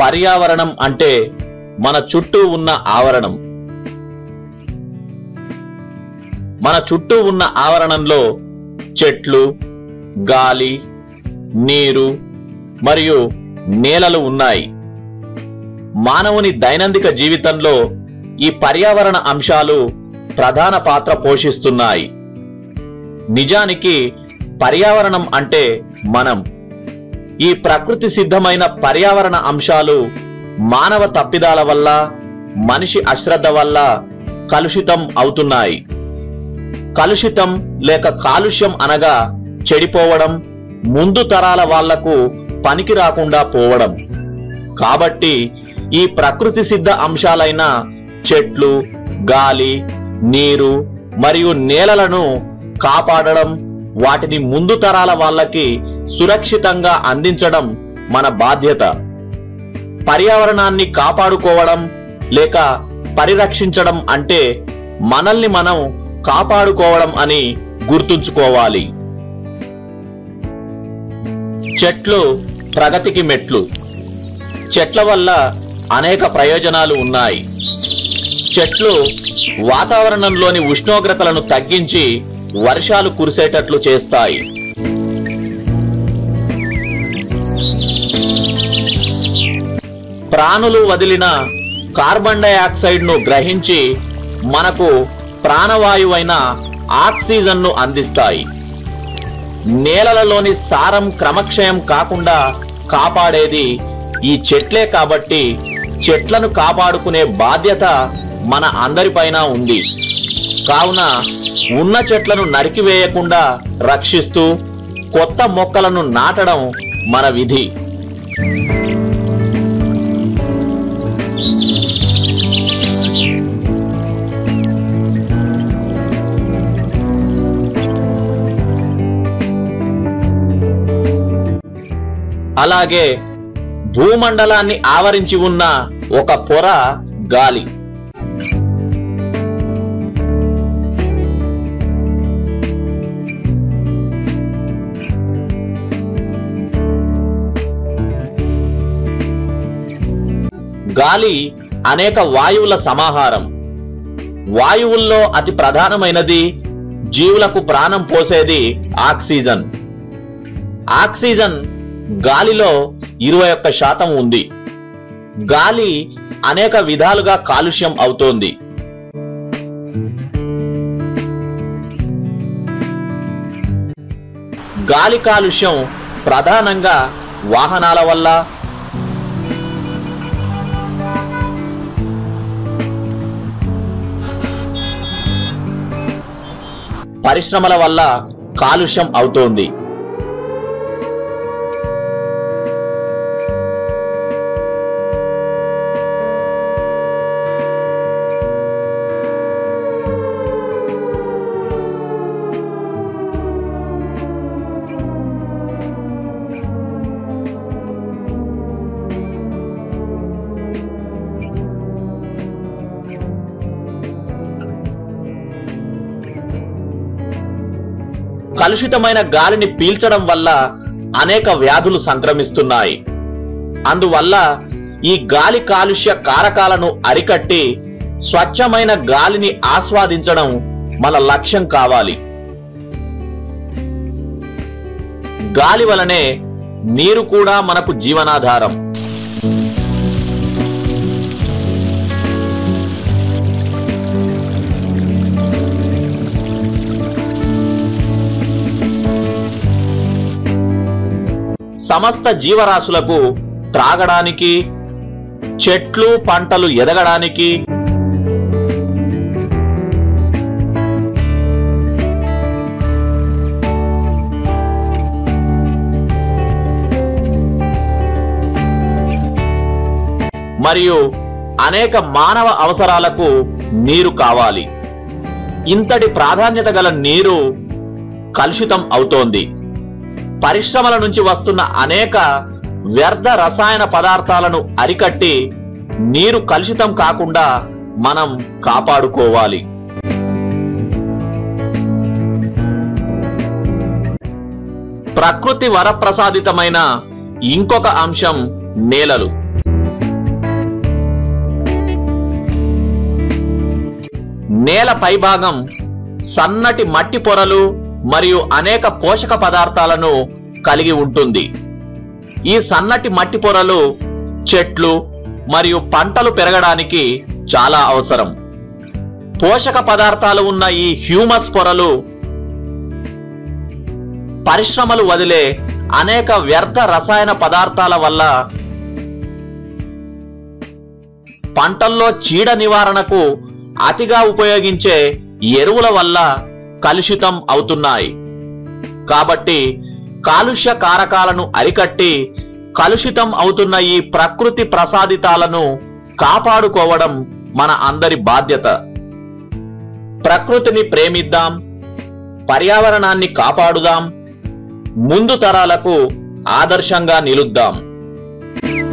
పర్యావరణం అంటే మన చుట్టూ ఉన్న ఆవరణం మన చుట్టూ ఉన్న ఆవరణంలో చెట్లు గాలి నీరు మరియు నేలలు ఉన్నాయి మానవుని దైనందిక జీవితంలో ఈ పర్యావరణ అంశాలు ప్రధాన పాత్ర పోషిస్తున్నాయి నిజానికి పర్యావరణం అంటే మనం ఈ ప్రకృతి సిద్ధమైన పర్యావరణ అంశాలు మానవ తప్పిదాల వల్ల మనిషి అశ్రద్ధ వల్ల కలుషితం అవుతున్నాయి కలుషితం లేక కాలుష్యం అనగా చెడిపోవడం ముందు తరాల వాళ్లకు పనికి రాకుండా పోవడం కాబట్టి ఈ ప్రకృతి సిద్ధ అంశాలైన చెట్లు గాలి నీరు మరియు నేలలను కాపాడడం వాటిని ముందు తరాల వాళ్ళకి సురక్షితంగా అందించడం మన బాధ్యత పర్యావరణాన్ని కాపాడుకోవడం లేక పరిరక్షించడం అంటే మనల్ని మనం కాపాడుకోవడం అని గుర్తుంచుకోవాలి చెట్లు ప్రగతికి మెట్లు చెట్ల వల్ల అనేక ప్రయోజనాలు ఉన్నాయి చెట్లు వాతావరణంలోని ఉష్ణోగ్రతలను తగ్గించి వర్షాలు కురిసేటట్లు చేస్తాయి ప్రాణులు వదిలిన కార్బన్ డైఆక్సైడ్ ను గ్రహించి మనకు ప్రాణవాయువైన ఆక్సిజన్ ను అందిస్తాయి నేలలలోని సారం క్రమక్షయం కాకుండా కాపాడేది ఈ చెట్లే కాబట్టి చెట్లను కాపాడుకునే బాధ్యత మన అందరిపైన ఉంది కావున ఉన్న చెట్లను నరికివేయకుండా రక్షిస్తూ కొత్త మొక్కలను నాటడం మన విధి అలాగే భూమండలాన్ని ఆవరించి ఉన్న ఒక పొర గాలి గాలి అనేక వాయువుల సమాహారం వాయువుల్లో అతి ప్రధానమైనది జీవులకు ప్రాణం పోసేది ఆక్సిజన్ ఆక్సిజన్ గాలిలో ఇరవై ఒక్క శాతం ఉంది గాలి అనేక విధాలుగా కాలుష్యం అవుతోంది గాలి కాలుష్యం ప్రధానంగా వాహనాల వల్ల పరిశ్రమల వల్ల కాలుష్యం అవుతోంది కలుషితమైన గాలిని పీల్చడం వల్ల అనేక వ్యాధులు సంక్రమిస్తున్నాయి అందువల్ల ఈ గాలి కాలుష్య కారకాలను అరికట్టి స్వచ్ఛమైన గాలిని ఆస్వాదించడం మన లక్ష్యం కావాలి గాలి వలనే నీరు కూడా మనకు జీవనాధారం సమస్త జీవరాశులకు త్రాగడానికి చెట్లు పంటలు ఎదగడానికి మరియు అనేక మానవ అవసరాలకు నీరు కావాలి ఇంతటి ప్రాధాన్యత గల నీరు కలుషితం అవుతోంది పరిశ్రమల నుంచి వస్తున్న అనేక వ్యర్థ రసాయన పదార్థాలను అరికట్టి నీరు కలుషితం కాకుండా మనం కాపాడుకోవాలి ప్రకృతి వరప్రసాదితమైన ఇంకొక అంశం నేలలు నేల పైభాగం సన్నటి మట్టి పొరలు మరియు అనేక పోషక పదార్థాలను కలిగి ఉంటుంది ఈ సన్నటి మట్టి పొరలు చెట్లు మరియు పంటలు పెరగడానికి చాలా అవసరం పోషక పదార్థాలు ఉన్న ఈ హ్యూమస్ పొరలు పరిశ్రమలు వదిలే అనేక వ్యర్థ రసాయన పదార్థాల వల్ల పంటల్లో చీడ నివారణకు అతిగా ఉపయోగించే ఎరువుల వల్ల కలుషితం అవుతున్నాయి కాబట్టి కాలుష్య కారకాలను అరికట్టి కలుషితం అవుతున్న ఈ ప్రకృతి ప్రసాదితాలను కాపాడుకోవడం మన అందరి బాధ్యత ప్రకృతిని ప్రేమిద్దాం పర్యావరణాన్ని కాపాడుదాం ముందు తరాలకు ఆదర్శంగా నిలుద్దాం